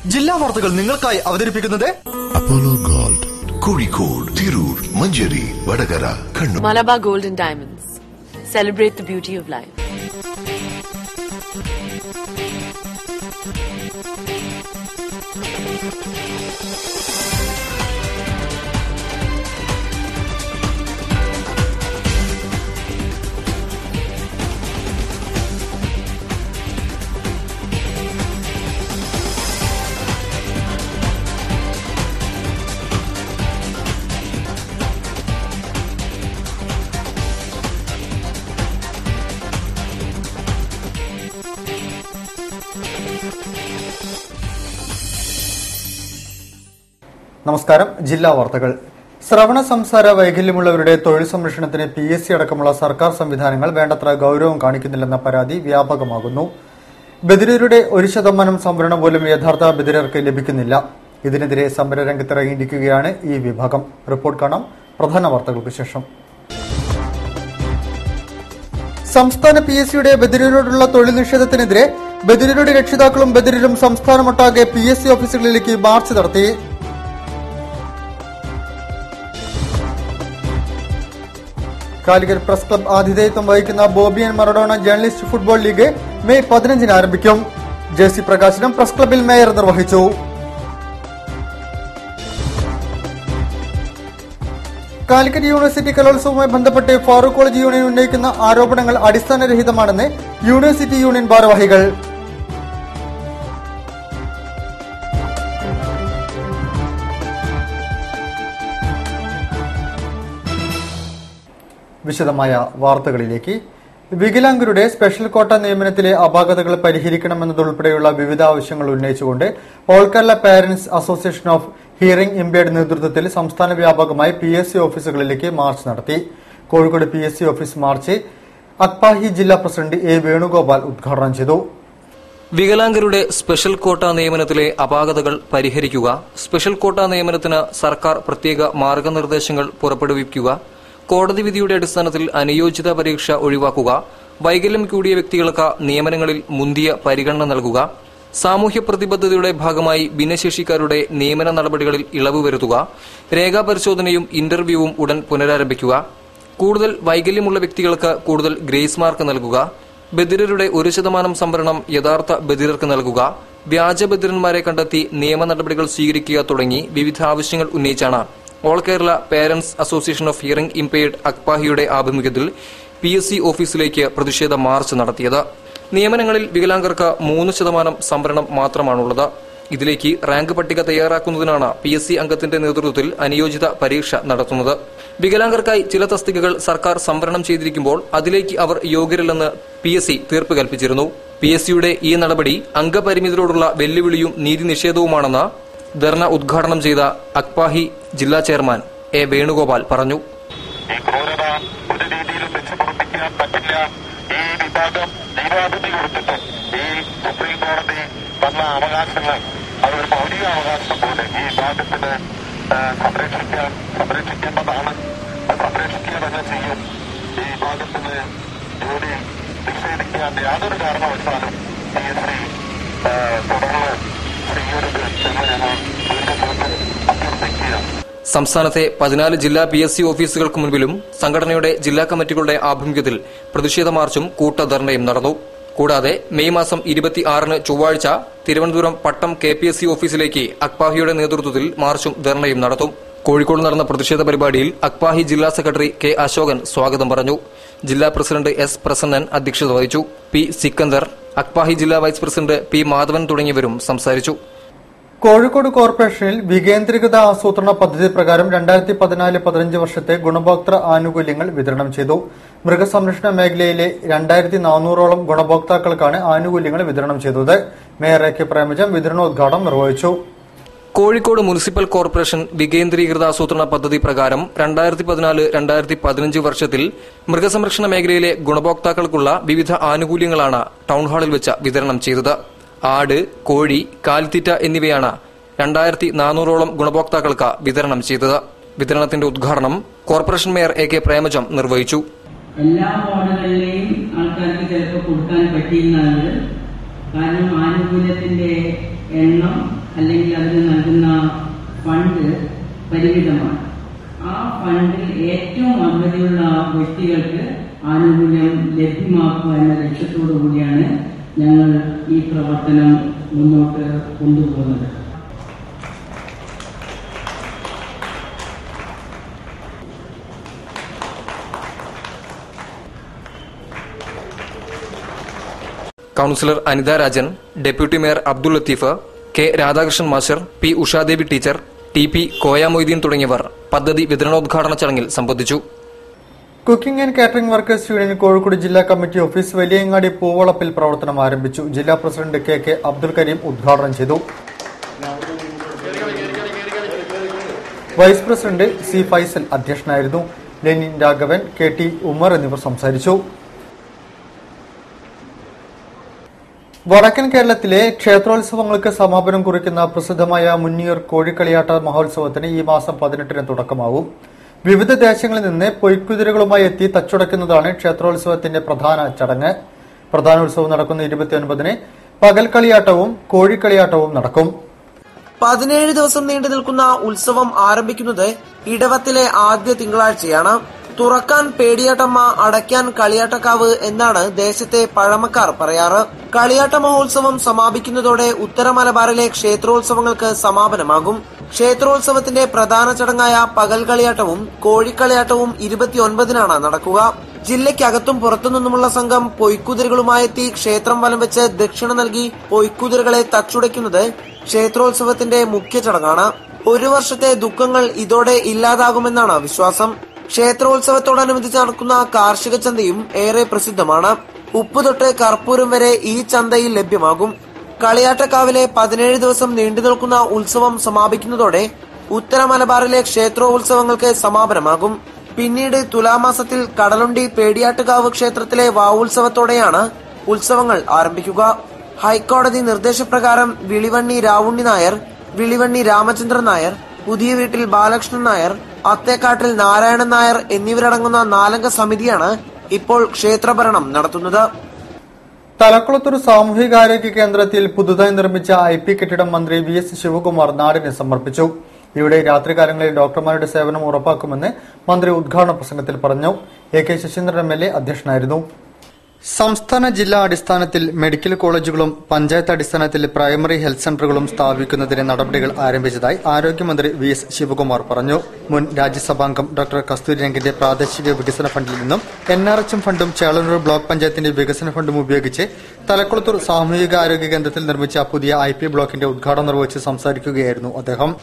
ജില്ലാ വാർത്തകൾ നിങ്ങൾക്കായി അവതരിപ്പിക്കുന്നത് Apollo gold Kozhikode Tirur Manjeri Vadakara Kannur Malabar Gold and Diamonds. Celebrate the beauty of life. നമസ്കാരം ജില്ലാ വാർത്തകൾ ശ്രവണ സംസാര വൈകല്യമുള്ളവരുടെ തൊഴിൽ സംരക്ഷണത്തിന് പി എസ് സി അടക്കമുള്ള സർക്കാർ സംവിധാനങ്ങൾ വേണ്ടത്ര ഗൌരവം കാണിക്കുന്നില്ലെന്ന പരാതി വ്യാപകമാകുന്നു ബദിരരുടെ ഒരു ശതമാനം സംവരണം പോലും യഥാർത്ഥ ബദിരർക്ക് ലഭിക്കുന്നില്ല ഇതിനെതിരെ സമരരംഗത്തിറങ്ങിയിരിക്കുകയാണ് ഈ വിഭാഗം റിപ്പോർട്ട് കാണാം പ്രധാന വാർത്തകൾക്ക് ശേഷം സംസ്ഥാന പി എസ് സിയുടെ ബദിരരോടുള്ള തൊഴിൽ നിഷേധത്തിനെതിരെ ബദിരരുടെ രക്ഷിതാക്കളും ബദിരരും സംസ്ഥാനമൊട്ടാകെ പി എസ് സി ഓഫീസുകളിലേക്ക് മാർച്ച് നടത്തി കാലിക്കറ്റ് പ്രസ് ക്ലബ് ആതിഥേയത്വം വഹിക്കുന്ന ബോബിയൻ Maradona journalist football league May പതിനഞ്ചിന് ആരംഭിക്കും ജേഴ്സി പ്രകാശനം പ്രസ് ക്ലബിൽ മേയർ നിർവഹിച്ചു കാലിക്കറ്റ് യൂണിവേഴ്സിറ്റി കലോത്സവവുമായി ബന്ധപ്പെട്ട് ഫാറൂഖ് കോളേജ് യൂണിയൻ ഉന്നയിക്കുന്ന ആരോപണങ്ങൾ അടിസ്ഥാനരഹിതമാണെന്ന് യൂണിവേഴ്സിറ്റി യൂണിയൻ ഭാരവാഹികൾ വിശദമായ വാർത്തകളിലേക്ക് വികലാംഗരുടെ സ്പെഷ്യൽ കോട്ട നിയമനത്തിലെ അപാകതകൾ പരിഹരിക്കണമെന്നതുൾപ്പെടെയുള്ള വിവിധ ആവശ്യങ്ങൾ ഉന്നയിച്ചുകൊണ്ട് all Kerala parents association of hearing impaired നേതൃത്വത്തിൽ സംസ്ഥാന വ്യാപകമായി പി എസ് സി ഓഫീസുകളിലേക്ക് മാർച്ച് നടത്തി Kozhikode P S C office march അക്പാഹി ജില്ലാ പ്രസിഡന്റ് എ വേണുഗോപാൽ ഉദ്ഘാടനം ചെയ്തു വികലാംഗരുടെ സ്പെഷ്യൽ കോട്ട നിയമനത്തിലെ അപാകതകൾ പരിഹരിക്കുക സ്പെഷ്യൽ കോട്ട നിയമനത്തിന് സർക്കാർ പ്രത്യേക മാർഗനിർദ്ദേശങ്ങൾ പുറപ്പെടുവിക്കുക കോടതി വിധിയുടെ അടിസ്ഥാനത്തിൽ അനുയോജിത പരീക്ഷ ഒഴിവാക്കുക വൈകല്യം കൂടിയ വ്യക്തികൾക്ക് നിയമനങ്ങളിൽ മുന്തിയ പരിഗണന നൽകുക സാമൂഹ്യ പ്രതിബദ്ധതയുടെ ഭാഗമായി ഭിന്നശേഷിക്കാരുടെ നിയമന നടപടികളിൽ ഇളവ് വരുത്തുക രേഖാപരിശോധനയും ഇന്റർവ്യൂവും ഉടൻ പുനരാരംഭിക്കുക കൂടുതൽ വൈകല്യമുള്ള വ്യക്തികൾക്ക് കൂടുതൽ ഗ്രേസ് മാർക്ക് നൽകുക ബദിരരുടെ ഒരു ശതമാനം സംവരണം യഥാർത്ഥ ബദിരർക്ക് നൽകുക വ്യാജ ബദിരന്മാരെ കണ്ടെത്തി നിയമ നടപടികൾ സ്വീകരിക്കുക തുടങ്ങി വിവിധ ആവശ്യങ്ങൾ ഉന്നയിച്ചാണ് all Kerala parents association of hearing impaired അക്പാഹിയുടെ ആഭിമുഖ്യത്തിൽ പി എസ് സി ഓഫീസിലേക്ക് പ്രതിഷേധ മാർച്ച് നടത്തിയത് നിയമനങ്ങളിൽ വികലാംഗർക്ക് മൂന്ന് ശതമാനം സംവരണം മാത്രമാണുള്ളത് ഇതിലേക്ക് റാങ്ക് പട്ടിക തയ്യാറാക്കുന്നതിനാണ് പി എസ് സി അംഗത്തിന്റെ നേതൃത്വത്തിൽ അനുയോജിത പരീക്ഷ നടത്തുന്നത് വികലാംഗർക്കായി ചില തസ്തികകൾ സർക്കാർ സംവരണം ചെയ്തിരിക്കുമ്പോൾ അതിലേക്ക് അവർ യോഗ്യരല്ലെന്ന് പി എസ് സി തീർപ്പ് കൽപ്പിച്ചിരുന്നു പി എസ് സിയുടെ ഈ നടപടി അംഗപരിമിതരോടുള്ള വെല്ലുവിളിയും നീതി നിഷേധവുമാണെന്ന് ധർണ ഉദ്ഘാടനം ചെയ്ത അക്പാഹി ജില്ലാ ചെയർമാൻ എ വേണുഗോപാൽ പറഞ്ഞു ഈ ക്രൂരത ഒരു രീതിയിലും വെച്ച് പൊറപ്പിക്കാൻ പറ്റില്ല ഈ വിഭാഗം ജീവാപതി കൊടുത്തിട്ടും ഈ സുപ്രീം കോടതി തന്ന അവകാശങ്ങൾ അതൊരു മൗലിക അവകാശം പോലെ ഈ വിഭാഗത്തിന് ആ, സംരക്ഷിക്കാൻ സംരക്ഷിക്കേണ്ടതാണ് അത് സംരക്ഷിക്കുക തന്നെ ചെയ്യും ഈ വിഭാഗത്തിന് ജോലി നിഷേധിക്കാൻ യാതൊരു കാരണവശാലും പി എസ് സി തുടർന്ന് ചെയ്യരുത് എന്ന് ഞങ്ങൾ ദീർഘത്തിൽ അഭ്യർത്ഥിക്കുകയാണ് സംസ്ഥാനത്തെ പതിനാല് ജില്ലാ പി എസ് സി ഓഫീസുകൾക്ക് മുൻപിലും സംഘടനയുടെ ജില്ലാ കമ്മിറ്റികളുടെ ആഭിമുഖ്യത്തിൽ പ്രതിഷേധ മാർച്ചും കൂട്ടധർണയും നടന്നു കൂടാതെ മെയ് മാസം ഇരുപത്തിയാറിന് ചൊവ്വാഴ്ച Thiruvananthapuram Pattom K P S C ഓഫീസിലേക്ക് അക്പാഹിയുടെ നേതൃത്വത്തിൽ മാർച്ചും ധർണയും നടത്തും കോഴിക്കോട് നടന്ന പ്രതിഷേധ പരിപാടിയിൽ അക്പാഹി ജില്ലാ സെക്രട്ടറി കെ അശോകൻ സ്വാഗതം പറഞ്ഞു ജില്ലാ പ്രസിഡന്റ് എസ് പ്രസന്നൻ അധ്യക്ഷത വഹിച്ചു പി സിക്കന്ദർ അക്പാഹി ജില്ലാ വൈസ് പ്രസിഡന്റ് പി മാധവൻ തുടങ്ങിയവരും സംസാരിച്ചു കോഴിക്കോട് കോർപ്പറേഷനിൽ വികേന്ദ്രീകൃത ആസൂത്രണ പദ്ധതി പ്രകാരം രണ്ടായിരത്തി പതിനാല് പതിനഞ്ച് വർഷത്തെ ഗുണഭോക്തൃ ആനുകൂല്യങ്ങൾ വിതരണം ചെയ്തു മൃഗസംരക്ഷണ മേഖലയിലെ രണ്ടായിരത്തി നാനൂറോളം ഗുണഭോക്താക്കൾക്കാണ് ആനുകൂല്യങ്ങൾ വിതരണം ചെയ്തത് മേയർ എ കെ പ്രേമജം വിതരണോദ്ഘാടനം നിർവഹിച്ചു കോഴിക്കോട് മുനിസിപ്പൽ കോർപ്പറേഷൻ വികേന്ദ്രീകൃത ആസൂത്രണ പദ്ധതി പ്രകാരം രണ്ടായിരത്തി പതിനാല് രണ്ടായിരത്തി പതിനഞ്ച് വർഷത്തിൽ മൃഗസംരക്ഷണ മേഖലയിലെ ഗുണഭോക്താക്കൾക്കുള്ള വിവിധ ആനുകൂല്യങ്ങളാണ് ടൗൺഹാളിൽ വെച്ച് വിതരണം ചെയ്തത് ആട് കോഴി കാലിത്തീറ്റ എന്നിവയാണ് രണ്ടായിരത്തി നാനൂറോളം ഗുണഭോക്താക്കൾക്ക് വിതരണം ചെയ്തത് വിതരണത്തിന്റെ ഉദ്ഘാടനം corporation mayor A K Premajam നിർവഹിച്ചു എല്ലാ വാർഡുകളിലെയും ആൾക്കാർക്ക് ചിലപ്പോൾ കൊടുക്കാൻ പറ്റിയിരുന്നത് കാരണം ആനുകൂല്യത്തിന്റെ എണ്ണം അല്ലെങ്കിൽ അതിന് നൽകുന്ന ഫണ്ട് പരിമിതമാണ് ആ ഫണ്ടിൽ ഏറ്റവും അർഹതയുള്ള വ്യക്തികൾക്ക് ആനുകൂല്യം ലഭ്യമാക്കുക എന്ന ലക്ഷ്യത്തോടു കൂടിയാണ് ഞങ്ങൾ ഈ പ്രവർത്തനം മുന്നോട്ട് കൊണ്ടുപോകുന്നത് councillor Anitha Rajan deputy mayor Abdul Latheef K Radhakrishnan master P Ushadevi teacher T P Koya Moideen തുടങ്ങിയവർ പദ്ധതി വിതരണോദ്ഘാടന ചടങ്ങിൽ സംബന്ധിച്ചു cooking and catering workers union Kozhikode ജില്ലാ കമ്മിറ്റി ഓഫീസ് വലിയങ്ങാടി പൂവളപ്പിൽ പ്രവർത്തനം ആരംഭിച്ചു ജില്ലാ president K K Abdul Kareem ഉദ്ഘാടനം ചെയ്തു വൈസ് പ്രസിഡന്റ് സി ഫൈസൽ അധ്യക്ഷനായിരുന്നു Lenin Raghavan K T Ummer എന്നിവർ സംസാരിച്ചു വടക്കൻ കേരളത്തിലെ ക്ഷേത്രോത്സവങ്ങൾക്ക് സമാപനം കുറിക്കുന്ന പ്രസിദ്ധമായ മുന്നിയൂർ കോഴിക്കളിയാട്ട മഹോത്സവത്തിന് ഈ മാസം പതിനെട്ടിന് തുടക്കമാവും വിവിധ ദേശങ്ങളിൽ നിന്ന് പൊയ്ക്കുതിരകളുമായി എത്തി തച്ചുടയ്ക്കുന്നതാണ് ക്ഷേത്രോത്സവത്തിന്റെ പ്രധാന ചടങ്ങ് പ്രധാന ഉത്സവം നടക്കുന്ന ഇരുപത്തിയൊൻപതിന് പകൽ കളിയാട്ടവും കോഴിക്കളിയാട്ടവും നടക്കും പതിനേഴ് ദിവസം നീണ്ടു നിൽക്കുന്ന ഉത്സവം ആരംഭിക്കുന്നത് ഇടവത്തിലെ ആദ്യ തിങ്കളാഴ്ചയാണ് തുറക്കാൻ പേടിയാട്ടമ്മ അടയ്ക്കാൻ കളിയാട്ടക്കാവ് എന്നാണ് ദേശത്തെ പഴമക്കാർ പറയാറ് കളിയാട്ട മഹോത്സവം സമാപിക്കുന്നതോടെ ഉത്തര മലബാറിലെ ക്ഷേത്രോത്സവങ്ങൾക്ക് സമാപനമാകും ക്ഷേത്രോത്സവത്തിന്റെ പ്രധാന ചടങ്ങായ പകൽ കളിയാട്ടവും കോഴിക്കളിയാട്ടവും ഇരുപത്തിയൊൻപതിനാണ് നടക്കുക ജില്ലയ്ക്കകത്തും പുറത്തുനിന്നുമുള്ള സംഘം പൊയ്ക്കുതിരകളുമായെത്തി ക്ഷേത്രം വലം വെച്ച് ദക്ഷിണ നൽകി പൊയ്ക്കുതിരകളെ തച്ചുടയ്ക്കുന്നത് ക്ഷേത്രോത്സവത്തിന്റെ മുഖ്യ ചടങ്ങാണ് ഒരു വർഷത്തെ ദുഃഖങ്ങൾ ഇതോടെ ഇല്ലാതാകുമെന്നാണ് വിശ്വാസം ക്ഷേത്രോത്സവത്തോടനുബന്ധിച്ച് നടക്കുന്ന കാർഷിക ചന്തയും ഏറെ പ്രസിദ്ധമാണ് ഉപ്പ് തൊട്ട് കർപ്പൂരം വരെ ഈ ചന്തയിൽ ലഭ്യമാകും കളിയാട്ടക്കാവിലെ പതിനേഴ് ദിവസം നീണ്ടു നിൽക്കുന്ന ഉത്സവം സമാപിക്കുന്നതോടെ ഉത്തര മലബാറിലെ ക്ഷേത്രോത്സവങ്ങൾക്ക് സമാപനമാകും പിന്നീട് തുലാമാസത്തിൽ കടലുണ്ടി പേടിയാട്ടുകാവ് ക്ഷേത്രത്തിലെ വാവുത്സവത്തോടെയാണ് ഉത്സവങ്ങൾ ആരംഭിക്കുക ഹൈക്കോടതി നിർദ്ദേശപ്രകാരം വിളിവണ്ണി രാവുണ്ണി നായർ വിളിവണ്ണി രാമചന്ദ്രൻ നായർ പുതിയ വീട്ടിൽ ബാലകൃഷ്ണൻ നായർ അത്തേക്കാട്ടിൽ നാരായണൻ നായർ എന്നിവരടങ്ങുന്ന നാലംഗ സമിതിയാണ് ഇപ്പോൾ ക്ഷേത്രഭരണം നടത്തുന്നത് തലക്കുളത്തൂർ സാമൂഹികാരോഗ്യ കേന്ദ്രത്തിൽ പുതുതായി നിർമ്മിച്ച ഐ പി കെട്ടിടം മന്ത്രി വി എസ് ശിവകുമാർ നാടിന് സമർപ്പിച്ചു ഇവിടെ രാത്രികാലങ്ങളിൽ ഡോക്ടർമാരുടെ സേവനം ഉറപ്പാക്കുമെന്ന് മന്ത്രി ഉദ്ഘാടന പ്രസംഗത്തിൽ പറഞ്ഞു A K Saseendran M L A അധ്യക്ഷനായിരുന്നു സംസ്ഥാന ജില്ലാ അടിസ്ഥാനത്തിൽ മെഡിക്കൽ കോളേജുകളും പഞ്ചായത്ത് അടിസ്ഥാനത്തിൽ പ്രൈമറി ഹെൽത്ത് സെന്ററുകളും സ്ഥാപിക്കുന്നതിന് നടപടികൾ ആരംഭിച്ചതായി ആരോഗ്യമന്ത്രി വി എസ് ശിവകുമാർ പറഞ്ഞു മുൻ രാജ്യസഭാംഗം ഡോക്ടർ കസ്തൂരി രംഗിന്റെ പ്രാദേശിക വികസന ഫണ്ടിൽ നിന്നും എൻ ആർ എച്ച് എം ഫണ്ടും ചേളന്നൂർ ബ്ലോക്ക് പഞ്ചായത്തിന്റെ വികസന ഫണ്ടും ഉപയോഗിച്ച് തലക്കുളത്തൂർ സാമൂഹിക ആരോഗ്യ കേന്ദ്രത്തിൽ നിർമ്മിച്ച പുതിയ ഐ പി ബ്ലോക്കിന്റെ ഉദ്ഘാടനം നിർവഹിച്ച് സംസാരിക്കുകയായിരുന്നു അദ്ദേഹം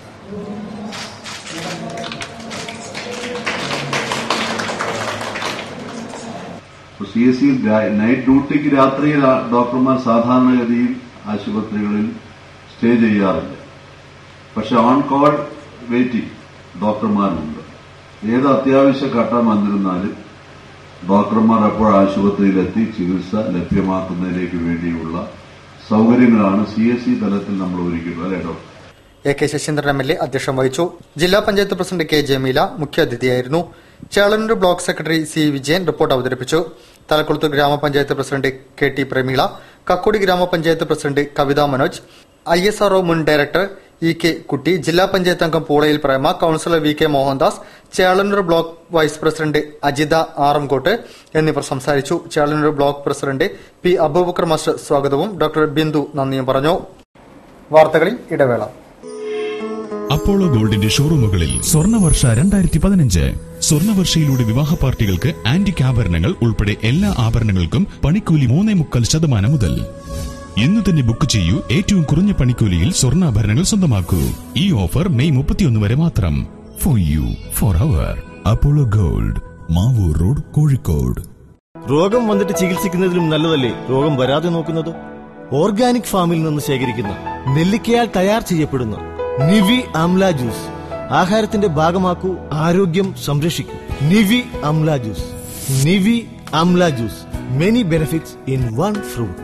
സി എസ് സിയിൽ നൈറ്റ് ഡ്യൂട്ടിക്ക് രാത്രിയിൽ ആ ഡോക്ടർമാർ സാധാരണഗതിയിൽ ആശുപത്രികളിൽ സ്റ്റേ ചെയ്യാറില്ല പക്ഷെ ഓൺ കോൾ വെയിറ്റിംഗ് ഡോക്ടർമാരുണ്ട് ഏത് അത്യാവശ്യ ഘട്ടം വന്നിരുന്നാലും ഡോക്ടർമാർ അപ്പോൾ ആശുപത്രിയിലെത്തി ചികിത്സ ലഭ്യമാക്കുന്നതിലേക്ക് വേണ്ടിയുള്ള സൗകര്യങ്ങളാണ് സി എസ് സി തലത്തിൽ നമ്മൾ ഒരുക്കിയിട്ടുള്ളത് അല്ലേ doctor A K Saseendran M L A അധ്യക്ഷം വഹിച്ചു ജില്ലാ പഞ്ചായത്ത് പ്രസിഡന്റ് കെ ജമീല മുഖ്യാതിഥിയായിരുന്നു Chelannur block secretary C Vijayan report അവതരിപ്പിച്ചു തലക്കുളത്തൂർ ഗ്രാമപഞ്ചായത്ത് president K T Prameela Kakkodi ഗ്രാമപഞ്ചായത്ത് president Kavitha Manoj I S R O മുൻ ഡയറക്ടർ ഇ കെ കുട്ടി ജില്ലാ പഞ്ചായത്ത് അംഗം പൂളയിൽ Prema councillor V K Mohandas Chelannur block vice president Ajitha Aramkott എന്നിവർ സംസാരിച്ചു Chelannur block president P Abubacker master സ്വാഗതവും ഡോക്ടർ ബിന്ദു നന്ദിയും പറഞ്ഞു വാർത്തകളിൽ ഇടവേള അപ്പോളോ ഗോൾഡിന്റെ ഷോറൂമുകളിൽ സ്വർണ്ണവർഷ രണ്ടായിരത്തി പതിനഞ്ച് സ്വർണ്ണവർഷയിലൂടെ വിവാഹ പാർട്ടികൾക്ക് ആന്റിക് ആഭരണങ്ങൾ ഉൾപ്പെടെ എല്ലാ ആഭരണങ്ങൾക്കും പണിക്കൂലി മൂന്നേ മുക്കാൽ ശതമാനം മുതൽ ഇന്ന് തന്നെ ബുക്ക് ചെയ്യൂ ഏറ്റവും കുറഞ്ഞ പണിക്കൂലിയിൽ സ്വർണ്ണാഭരണങ്ങൾ സ്വന്തമാക്കൂ ഈ ഓഫർ മെയ് മുപ്പത്തിയൊന്ന് വരെ മാത്രം for you for hour Apollo gold Mavoor road Kozhikode രോഗം വന്നിട്ട് ചികിത്സിക്കുന്നതിലും നല്ലതല്ലേ രോഗം വരാതെ നോക്കുന്നത് ഓർഗാനിക് ഫാമിൽ നിന്ന് ശേഖരിക്കുന്ന നെല്ലിക്കയാൽ തയ്യാർ ചെയ്യപ്പെടുന്ന നിവി അംല ജ്യൂസ് ആഹാരത്തിന്റെ ഭാഗമാക്കൂ ആരോഗ്യം സംരക്ഷിക്കൂ Nivi amla juice Nivi amla juice many benefits in one fruit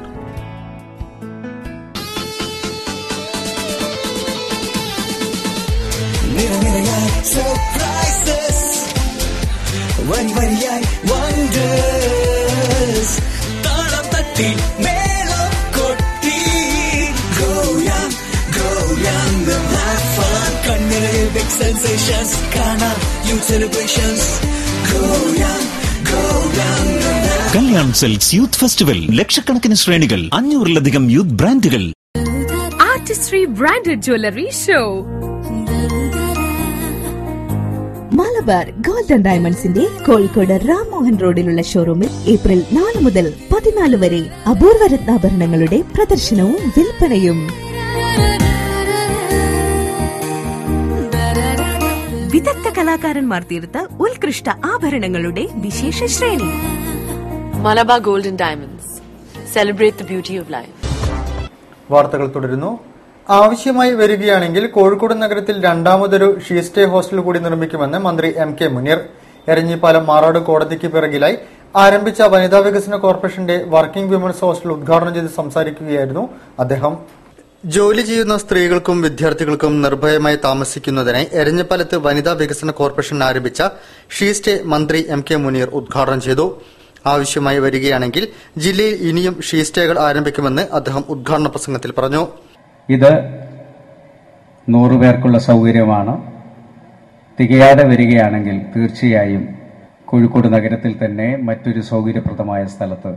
നിറനിറയായി സർപ്രൈസസ് വരി വരിയായി വണ്ടേഴ്സ് താളം തട്ടി മേളം കൊട്ടി ഗ്രോയാം ഗ്രോയാം have fun. കണ്ണിറയിൽ big sensations. കാണാം youth celebrations. Go young, go young. Kalyan സെൽസ് യൂത്ത് ഫെസ്റ്റിവൽ ലക്ഷക്കണക്കിന് ശ്രേണികൾ അഞ്ഞൂറിലധികം യൂത്ത് ബ്രാൻഡുകൾ Artistry Branded Jewelry Show. Malabar golden ഡയമണ്ട്സിന്റെ കോഴിക്കോട് റാംമോഹൻ റോഡിലുള്ള ഷോറൂമിൽ ഏപ്രിൽ നാല് മുതൽ പതിനാല് വരെ അപൂർവ രത്നാഭരണങ്ങളുടെ പ്രദർശനവും വിൽപ്പനയും വിദഗ്ധ കലാകാരന്മാർ തീർത്ത ഉത്കൃഷ്ട ആഭരണങ്ങളുടെ വിശേഷ ശ്രേണി Malabar Golden Diamonds. Celebrate the beauty of life. വാർത്തകൾ തുടരുന്നു ആവശ്യമായി വരികയാണെങ്കിൽ കോഴിക്കോട് നഗരത്തിൽ രണ്ടാമതൊരു ഷീ സ്റ്റേ ഹോസ്റ്റൽ കൂടി നിർമ്മിക്കുമെന്ന് മന്ത്രി എം കെ മുനീർ എരഞ്ഞിപ്പാലം മാറാട് കോടതിക്ക് പിറകിലായി ആരംഭിച്ച വനിതാ വികസന കോർപ്പറേഷന്റെ വർക്കിംഗ് വിമൻസ് ഹോസ്റ്റൽ ഉദ്ഘാടനം ചെയ്ത് സംസാരിക്കുകയായിരുന്നു അദ്ദേഹം ജോലി ചെയ്യുന്ന സ്ത്രീകൾക്കും വിദ്യാർത്ഥികൾക്കും നിർഭയമായി താമസിക്കുന്നതിനായി എരഞ്ഞിപ്പാലത്ത് വനിതാ വികസന കോർപ്പറേഷൻ ആരംഭിച്ച ഷീ സ്റ്റേ മന്ത്രി എം കെ മുനീർ ഉദ്ഘാടനം ചെയ്തു ആവശ്യമായി വരികയാണെങ്കിൽ ജില്ലയിൽ ഇനിയും ഷീ സ്റ്റേകൾ ആരംഭിക്കുമെന്ന് അദ്ദേഹം ഉദ്ഘാടന പ്രസംഗത്തിൽ പറഞ്ഞു ഇത് നൂറു പേർക്കുള്ള സൗകര്യമാണ് തികയാതെ വരികയാണെങ്കിൽ തീർച്ചയായും കോഴിക്കോട് നഗരത്തിൽ തന്നെ മറ്റൊരു സൗകര്യപ്രദമായ സ്ഥലത്ത്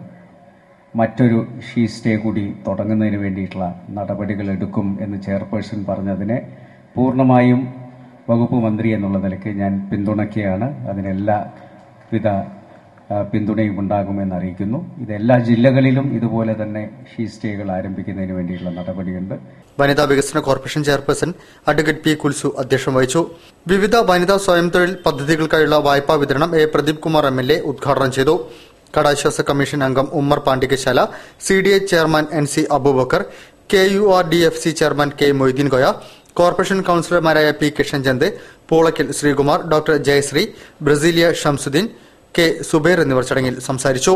മറ്റൊരു ഷീ സ്റ്റേ കൂടി തുടങ്ങുന്നതിന് വേണ്ടിയിട്ടുള്ള നടപടികൾ എടുക്കും എന്ന് ചെയർപേഴ്സൺ പറഞ്ഞതിനെ പൂർണ്ണമായും വകുപ്പ് മന്ത്രി എന്നുള്ള നിലയ്ക്ക് ഞാൻ പിന്തുണയ്ക്കുകയാണ് അതിനെല്ലാ വിധ ആ, പിന്തുണയും ഉണ്ടാകുമെന്ന് അറിയിക്കുന്നു ഇത് എല്ലാ ജില്ലകളിലും ഇതുപോലെ തന്നെ ഷീ സ്റ്റേകൾ ആരംഭിക്കുന്നതിന് വേണ്ടിയുള്ള നടപടിയുണ്ട് വനിതാ വികസന corporation chairperson advocate P Kulsu അധ്യക്ഷം വഹിച്ചു വിവിധ വനിതാ സ്വയം തൊഴിൽ പദ്ധതികൾക്കായുള്ള വായ്പാ വിതരണം A Pradeep Kumar M L A ഉദ്ഘാടനം ചെയ്തു കടാശ്വാസ കമ്മീഷൻ അംഗം Ummer Pandikasala C D H chairman N C Abubacker K U R D F C chairman K Moideen Koya corporation കൌൺസിലർമാരായ P Kishanchand Poolakkal Sreekumar doctor Jayasree Brasilia Shamsudheen K Zubair എന്നിവർ ചടങ്ങിൽ സംസാരിച്ചു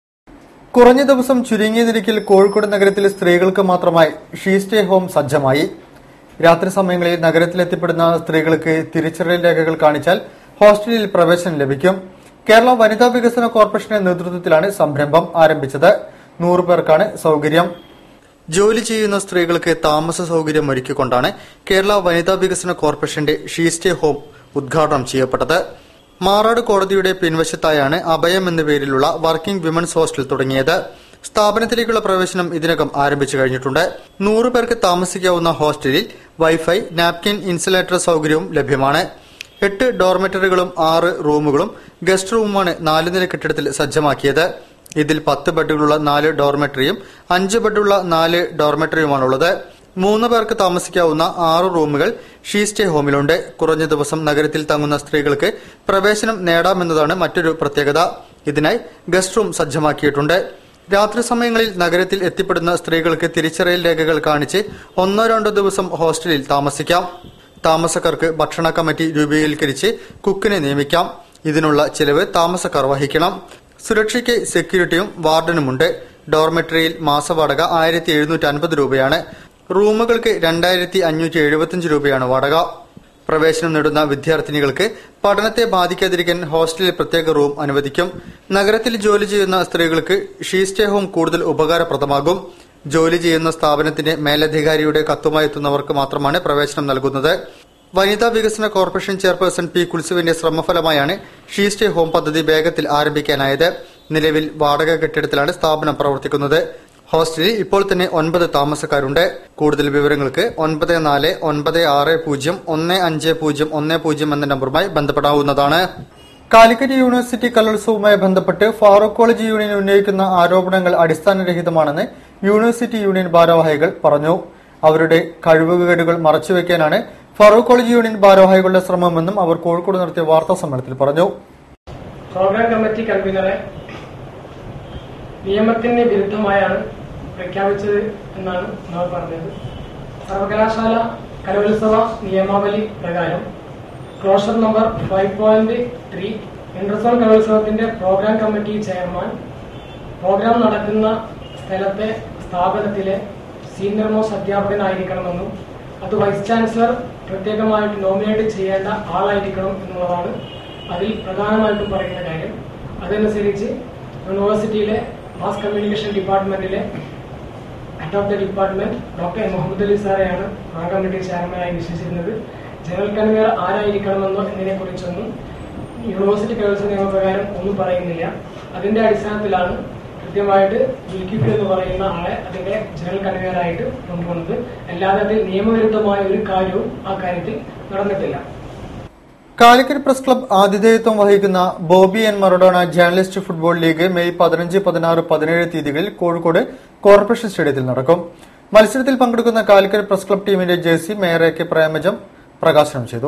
കുറഞ്ഞ ദിവസം ചുരുങ്ങിയ നിരക്കിൽ കോഴിക്കോട് നഗരത്തിലെ സ്ത്രീകൾക്ക് മാത്രമായി ഷീ സ്റ്റേ ഹോം സജ്ജമായി രാത്രി സമയങ്ങളിൽ നഗരത്തിലെത്തിപ്പെടുന്ന സ്ത്രീകൾക്ക് തിരിച്ചറിയൽ രേഖകൾ കാണിച്ചാൽ ഹോസ്റ്റലിൽ പ്രവേശനം ലഭിക്കും കേരള വനിതാ വികസന കോർപ്പറേഷന്റെ നേതൃത്വത്തിലാണ് സംരംഭം ആരംഭിച്ചത് നൂറ് പേർക്കാണ് സൗകര്യം ജോലി ചെയ്യുന്ന സ്ത്രീകൾക്ക് താമസ സൗകര്യം ഒരുക്കിക്കൊണ്ടാണ് കേരള വനിതാ വികസന കോർപ്പറേഷന്റെ ഷീ സ്റ്റേ ഹോം ഉദ്ഘാടനം ചെയ്യപ്പെട്ടത് മാറാട് കോടതിയുടെ പിൻവശത്തായാണ് അഭയം എന്ന പേരിലുള്ള വർക്കിംഗ് വിമൻസ് ഹോസ്റ്റൽ തുടങ്ങിയത് സ്ഥാപനത്തിലേക്കുള്ള പ്രവേശനം ഇതിനകം ആരംഭിച്ചു കഴിഞ്ഞിട്ടുണ്ട് നൂറ് പേർക്ക് താമസിക്കാവുന്ന ഹോസ്റ്റലിൽ വൈഫൈ നാപ്കിൻ ഇൻസുലേറ്റർ സൗകര്യവും ലഭ്യമാണ് എട്ട് ഡോർമെറ്ററികളും ആറ് റൂമുകളും ഗസ്റ്റ് റൂമുമാണ് നാല് നില കെട്ടിടത്തിൽ സജ്ജമാക്കിയത് ഇതിൽ പത്ത് ബെഡുകളുള്ള നാല് ഡോർമെറ്ററിയും അഞ്ച് ബെഡുള്ള നാല് ഡോർമെറ്ററിയുമാണുള്ളത് മൂന്ന് പേർക്ക് താമസിക്കാവുന്ന ആറ് റൂമുകൾ ഷീ സ്റ്റേ ഹോമിലുണ്ട് കുറഞ്ഞ ദിവസം നഗരത്തിൽ തങ്ങുന്ന സ്ത്രീകൾക്ക് പ്രവേശനം നേടാമെന്നതാണ് മറ്റൊരു പ്രത്യേകത ഇതിനായി ഗസ്റ്റ് റൂം സജ്ജമാക്കിയിട്ടുണ്ട് രാത്രി സമയങ്ങളിൽ നഗരത്തിൽ എത്തിപ്പെടുന്ന സ്ത്രീകൾക്ക് തിരിച്ചറിയൽ രേഖകൾ കാണിച്ച് ഒന്നോ രണ്ടോ ദിവസം ഹോസ്റ്റലിൽ താമസിക്കാം താമസക്കാർക്ക് ഭക്ഷണ കമ്മിറ്റി രൂപീകരിച്ച് കുക്കിനെ നിയമിക്കാം ഇതിനുള്ള ചിലവ് താമസക്കാർ വഹിക്കണം സുരക്ഷയ്ക്ക് സെക്യൂരിറ്റിയും വാർഡനുമുണ്ട് ഡോർമെറ്ററിയിൽ മാസവാടക ആയിരത്തി എഴുന്നൂറ്റി അൻപത് രൂപയാണ് റൂമുകൾക്ക് രണ്ടായിരത്തി അഞ്ഞൂറ്റി എഴുപത്തിയഞ്ച് രൂപയാണ് വാടക പ്രവേശനം നേടുന്ന വിദ്യാർത്ഥിനികൾക്ക് പഠനത്തെ ബാധിക്കാതിരിക്കാൻ ഹോസ്റ്റലിൽ പ്രത്യേക റൂം അനുവദിക്കും നഗരത്തിൽ ജോലി ചെയ്യുന്ന സ്ത്രീകൾക്ക് ഷീ സ്റ്റേ ഹോം കൂടുതൽ ഉപകാരപ്രദമാകും ജോലി ചെയ്യുന്ന സ്ഥാപനത്തിന്റെ മേലധികാരിയുടെ കത്തുമായി എത്തുന്നവർക്ക് മാത്രമാണ് പ്രവേശനം നൽകുന്നത് വനിതാ വികസന കോർപ്പറേഷൻ ചെയർപേഴ്സൺ പി കുൽസുവിന്റെ ശ്രമഫലമായാണ് ഷീ സ്റ്റേ ഹോം പദ്ധതി വേഗത്തിൽ ആരംഭിക്കാനായത് നിലവിൽ വാടക കെട്ടിടത്തിലാണ് സ്ഥാപനം പ്രവർത്തിക്കുന്നത് ഹോസ്റ്റലിൽ ഇപ്പോൾ തന്നെ ഒൻപത് താമസക്കാരുണ്ട് കൂടുതൽ വിവരങ്ങൾക്ക് ഒൻപത് നാല് ഒൻപത് ആറ് പൂജ്യം ഒന്ന് അഞ്ച് പൂജ്യം ഒന്ന് പൂജ്യം എന്ന നമ്പറുമായി ബന്ധപ്പെടാവുന്നതാണ് കാലിക്കറ്റ് യൂണിവേഴ്സിറ്റി കലോത്സവവുമായി ബന്ധപ്പെട്ട് ഫാറൂഖ് കോളേജ് യൂണിയൻ ഉന്നയിക്കുന്ന ആരോപണങ്ങൾ അടിസ്ഥാനരഹിതമാണെന്ന് യൂണിവേഴ്സിറ്റി യൂണിയൻ ഭാരവാഹികൾ പറഞ്ഞു അവരുടെ കഴിവുകേടുകൾ മറച്ചുവെക്കാനാണ് ഫാറൂഖ് കോളേജ് യൂണിയൻ ഭാരവാഹികളുടെ ശ്രമമെന്നും അവർ കോഴിക്കോട് നടത്തിയ വാർത്താ സമ്മേളനത്തിൽ പറഞ്ഞു പ്രോഗ്രാം കമ്മിറ്റി കൺവീനറെ നിയമത്തിന് വിരുദ്ധമായാണ് പ്രഖ്യാപിച്ചത് എന്നാണ് നമ്മൾ പറഞ്ഞത് സർവകലാശാല കലോത്സവ നിയമാവലി പ്രകാരം closure number five point three interzone കലോത്സവത്തിന്റെ പ്രോഗ്രാം കമ്മിറ്റി ചെയർമാൻ പ്രോഗ്രാം നടക്കുന്ന സ്ഥലത്തെ സ്ഥാപനത്തിലെ സീനിയർ മോസ്റ്റ് അധ്യാപകനായിരിക്കണമെന്നും അത് വൈസ് ചാൻസലർ പ്രത്യേകമായിട്ട് നോമിനേറ്റ് ചെയ്യേണ്ട ആളായിരിക്കണം എന്നുള്ളതാണ് അതിൽ പ്രധാനമായിട്ടും പറയുന്ന കാര്യം അതനുസരിച്ച് യൂണിവേഴ്സിറ്റിയിലെ മാസ് കമ്മ്യൂണിക്കേഷൻ ഡിപ്പാർട്ട്മെന്റിലെ head of the department doctor M Muhammad Ali സാറെയാണ് പ്രോഗ്രാം കമ്മിറ്റി ചെയർമാനായി നിശ്ചയിച്ചിരുന്നത് ജനറൽ കൺവീനർ ആരായിരിക്കണമെന്നോ എന്നതിനെ കുറിച്ചൊന്നും യൂണിവേഴ്സിറ്റി കലോത്സവ നിയമപ്രകാരം ഒന്നും പറയുന്നില്ല അതിന്റെ അടിസ്ഥാനത്തിലാണ് കൃത്യമായിട്ട് യുൽക്കിഫിൽ എന്ന് പറയുന്ന ആളെ അതിന്റെ ജനറൽ കൺവീനറായിട്ട് കൊണ്ടുവന്നത് അല്ലാതെ അതിൽ നിയമവിരുദ്ധമായ ഒരു കാര്യവും ആ കാര്യത്തിൽ നടന്നിട്ടില്ല കാലിക്കറ്റ് പ്രസ് ക്ലബ് ആതിഥേയത്വം വഹിക്കുന്ന Bobby N Maradona journalist football league May പതിനഞ്ച് പതിനാറ് പതിനേഴ് തീയതികളിൽ കോഴിക്കോട് കോർപ്പറേഷൻ സ്റ്റേഡിയത്തിൽ നടക്കും മത്സരത്തിൽ പങ്കെടുക്കുന്ന കാലിക്കറ്റ് പ്രസ് ക്ലബ് ടീമിന്റെ jersey mayor A K Premajam പ്രകാശനം ചെയ്തു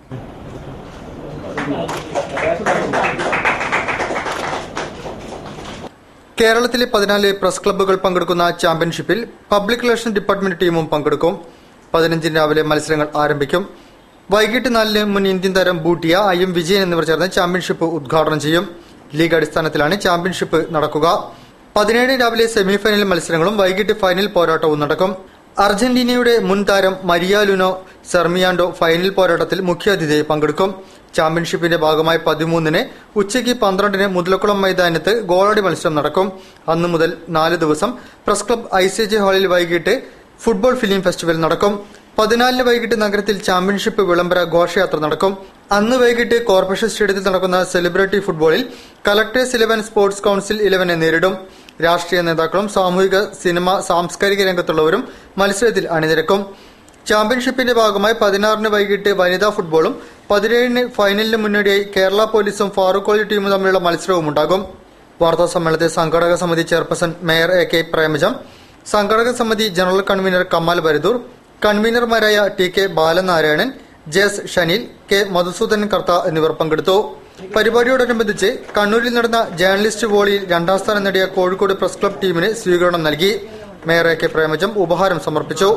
കേരളത്തിലെ പതിനാല് പ്രസ് ക്ലബ്ബുകൾ പങ്കെടുക്കുന്ന ചാമ്പ്യൻഷിപ്പിൽ പബ്ലിക് റിലേഷൻ ഡിപ്പാർട്ട്മെന്റ് ടീമും പങ്കെടുക്കും പതിനഞ്ചിന് രാവിലെ മത്സരങ്ങൾ ആരംഭിക്കും വൈകിട്ട് നാലിന് മുൻ ഇന്ത്യൻ താരം ബൂട്ടിയ ഐ എം വിജയൻ എന്നിവർ ചേർന്ന് ചാമ്പ്യൻഷിപ്പ് ഉദ്ഘാടനം ചെയ്യും ലീഗ് അടിസ്ഥാനത്തിലാണ് ചാമ്പ്യൻഷിപ്പ് നടക്കുക പതിനേഴിന് രാവിലെ സെമിഫൈനൽ മത്സരങ്ങളും വൈകിട്ട് ഫൈനൽ പോരാട്ടവും നടക്കും അർജന്റീനയുടെ മുൻ താരം മരിയ ലുനോ സെർമിയാൻഡോ ഫൈനൽ പോരാട്ടത്തിൽ മുഖ്യാതിഥിയായി പങ്കെടുക്കും ചാമ്പ്യൻഷിപ്പിന്റെ ഭാഗമായി പതിമൂന്നിന് ഉച്ചയ്ക്ക് പന്ത്രണ്ടിന് മുതലക്കുളം മൈതാനത്ത് ഗോളടി മത്സരം നടക്കും അന്നു മുതൽ നാല് ദിവസം press club I C J ഹാളിൽ വൈകിട്ട് ഫുട്ബോൾ ഫിലിം ഫെസ്റ്റിവൽ നടക്കും പതിനാലിന് വൈകിട്ട് നഗരത്തിൽ ചാമ്പ്യൻഷിപ്പ് വിളംബര ഘോഷയാത്ര നടക്കും അന്ന് വൈകിട്ട് കോർപ്പറേഷൻ സ്റ്റേഡിയത്തിൽ നടക്കുന്ന സെലിബ്രിറ്റി ഫുട്ബോളിൽ കലക്ടേഴ്സ് ഇലവൻ സ്പോർട്സ് കൌൺസിൽ ഇലവനെ നേരിടും രാഷ്ട്രീയ നേതാക്കളും സാമൂഹിക സിനിമ സാംസ്കാരിക രംഗത്തുള്ളവരും മത്സരത്തിൽ അണിനിരക്കും ചാമ്പ്യൻഷിപ്പിന്റെ ഭാഗമായി പതിനാറിന് വൈകിട്ട് വനിതാ ഫുട്ബോളും പതിനേഴിന് ഫൈനലിന് മുന്നോടിയായി കേരള പോലീസും ഫാറൂഖ് കോളേജ് ടീമും തമ്മിലുള്ള മത്സരവും ഉണ്ടാകും വാർത്താ സമ്മേളനത്തിൽ സംഘാടക സമിതി chairperson mayor A K Premajam സംഘാടക സമിതി ജനറൽ കൺവീനർ കമാൽ ബരദൂർ കൺവീനർമാരായ T K Balanarayanan J S Shaneel K Madhusoodanan Kartha എന്നിവർ പങ്കെടുത്തു പരിപാടിയോടനുബന്ധിച്ച് കണ്ണൂരിൽ നടന്ന ജേർണലിസ്റ്റ് വോളിയിൽ രണ്ടാം സ്ഥാനം നേടിയ കോഴിക്കോട് പ്രസ് ക്ലബ് ടീമിന് സ്വീകരണം നൽകി മേയർ എ കെ പ്രേമജം ഉപഹാരം സമർപ്പിച്ചു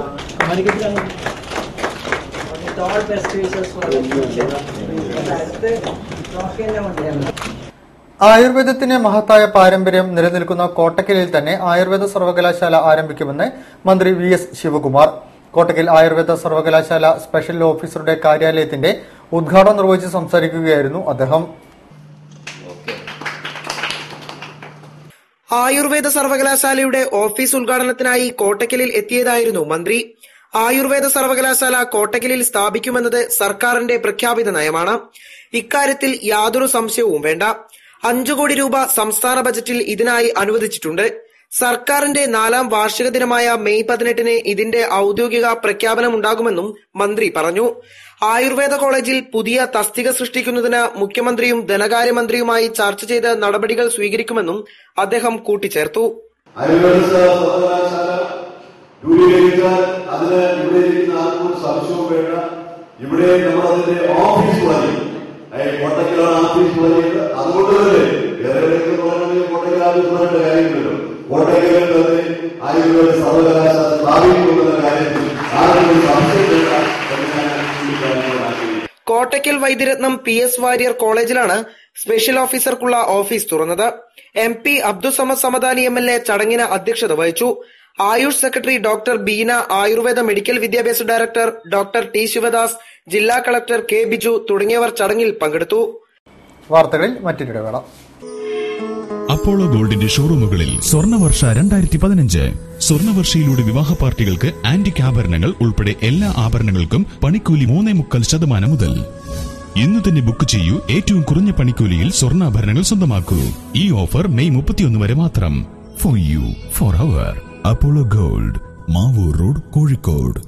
With all best wishes for the future. അടുത്ത് trophy തന്നെ കൊണ്ടുവരണം. ആയുർവേദത്തിന് മഹത്തായ പാരമ്പര്യം നിലനിൽക്കുന്ന കോട്ടക്കലിൽ തന്നെ ആയുർവേദ സർവകലാശാല ആരംഭിക്കുമെന്ന് മന്ത്രി വി എസ് ശിവകുമാർ കോട്ടക്കൽ ആയുർവേദ സർവകലാശാല സ്പെഷ്യൽ ഓഫീസറുടെ കാര്യാലയത്തിന്റെ ഉദ്ഘാടനം നിർവഹിച്ച് സംസാരിക്കുകയായിരുന്നു അദ്ദേഹം ആയുർവേദ സർവകലാശാലയുടെ ഓഫീസ് ഉദ്ഘാടനത്തിനായി കോട്ടക്കലിൽ എത്തിയതായിരുന്നു മന്ത്രി ആയുർവേദ സർവകലാശാല കോട്ടക്കലിൽ സ്ഥാപിക്കുമെന്നത് സർക്കാരിന്റെ പ്രഖ്യാപിത നയമാണ് ഇക്കാര്യത്തിൽ യാതൊരു സംശയവും വേണ്ട അഞ്ചു കോടി രൂപ സംസ്ഥാന ബജറ്റിൽ ഇതിനായി അനുവദിച്ചിട്ടുണ്ട് സർക്കാരിന്റെ നാലാം വാർഷിക ദിനമായ മെയ് പതിനെട്ടിന് ഇതിന്റെ ഔദ്യോഗിക പ്രഖ്യാപനമുണ്ടാകുമെന്നും മന്ത്രി പറഞ്ഞു ആയുർവേദ കോളേജിൽ പുതിയ തസ്തിക സൃഷ്ടിക്കുന്നതിന് മുഖ്യമന്ത്രിയും ധനകാര്യമന്ത്രിയുമായി ചർച്ച ചെയ്ത് നടപടികൾ സ്വീകരിക്കുമെന്നും അദ്ദേഹം കൂട്ടിച്ചേർത്തു ആയുർവേദ സർവകലാശാല രൂപീകരിച്ചാൽ അതിന് ഇവിടെ ഇരിക്കുന്ന ആർക്കും സംശയവും വേണ്ട ഇവിടെ നമ്മൾ അതിന്റെ ഓഫീസ് പണി കോട്ടയ്ക്കലാണ് ഓഫീസ് പണിയത് അതുകൊണ്ട് തന്നെ വേറെ എവിടെയെങ്കിലും പറയണമെങ്കിൽ കോട്ടയ്ക്കൽ ഓഫീസ് പറയേണ്ട കാര്യമില്ലല്ലോ കോട്ടയ്ക്കലിൽ തന്നെ ആയുർവേദ സർവകലാശാല സ്ഥാപിക്കുമെന്ന കാര്യത്തിൽ ആർക്കും സംശയം വേണ്ട എന്ന് ഞാൻ ചൂണ്ടിക്കാണിക്കാൻ ആഗ്രഹിക്കുന്നു കോട്ടയ്ക്കൽ വൈദ്യരത്നം പി എസ് വാര്യർ കോളേജിലാണ് സ്പെഷ്യൽ ഓഫീസർക്കുള്ള ഓഫീസ് തുറന്നത് M P Abdussamad Samadani M L A ചടങ്ങിന് അധ്യക്ഷത വഹിച്ചു AYUSH secretary doctor Beena Ayurveda medical വിദ്യാഭ്യാസ ഡയറക്ടർ ഡോക്ടർ ടി ശിവദാസ് ജില്ലാ കളക്ടർ കെ ബിജു തുടങ്ങിയവർ ചടങ്ങിൽ പങ്കെടുത്തു വാർത്തകളിൽ മറ്റൊരിടവേള അപ്പോളോ ഗോൾഡിന്റെ ഷോറൂമുകളിൽ സ്വർണ്ണവർഷ രണ്ടായിരത്തി പതിനഞ്ച് സ്വർണ്ണവർഷയിലൂടെ വിവാഹ പാർട്ടികൾക്ക് ആന്റിക് ആഭരണങ്ങൾ ഉൾപ്പെടെ എല്ലാ ആഭരണങ്ങൾക്കും പണിക്കൂലി മൂന്നേ മുക്കാൽ ശതമാനം മുതൽ ഇന്ന് തന്നെ ബുക്ക് ചെയ്യൂ ഏറ്റവും കുറഞ്ഞ പണിക്കൂലിയിൽ സ്വർണ്ണാഭരണങ്ങൾ സ്വന്തമാക്കൂ ഈ ഓഫർ മെയ് മുപ്പത്തിയൊന്ന് വരെ മാത്രം for you for hour Apollo gold Mavoor road Kozhikode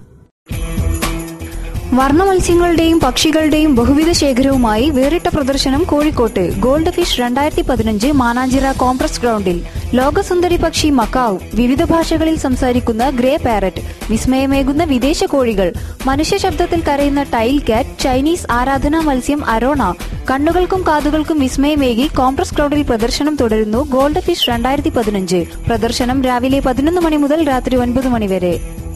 വർണ്ണമത്സ്യങ്ങളുടെയും പക്ഷികളുടെയും ബഹുവിധ ശേഖരവുമായി വേറിട്ട പ്രദർശനം കോഴിക്കോട്ട് ഗോൾഡ് ഫിഷ് രണ്ടായിരത്തി പതിനഞ്ച് മാനാഞ്ചിറ കോംപ്ലക്സ് ഗ്രൗണ്ടിൽ ലോകസുന്ദരി പക്ഷി മക്കാവ് വിവിധ ഭാഷകളിൽ സംസാരിക്കുന്ന ഗ്രേ പാരറ്റ് വിസ്മയമേകുന്ന വിദേശ കോഴികൾ മനുഷ്യ ശബ്ദത്തിൽ കരയുന്ന ടൈൽ കാറ്റ് ചൈനീസ് ആരാധനാ മത്സ്യം അരോണ കണ്ണുകൾക്കും കാതുകൾക്കും വിസ്മയമേകി കോംപ്ലക്സ് ഗ്രൗണ്ടിൽ പ്രദർശനം തുടരുന്നു ഗോൾഡ് ഫിഷ് രണ്ടായിരത്തി പതിനഞ്ച് പ്രദർശനം രാവിലെ പതിനൊന്ന് മണി മുതൽ രാത്രി ഒൻപത് മണി വരെ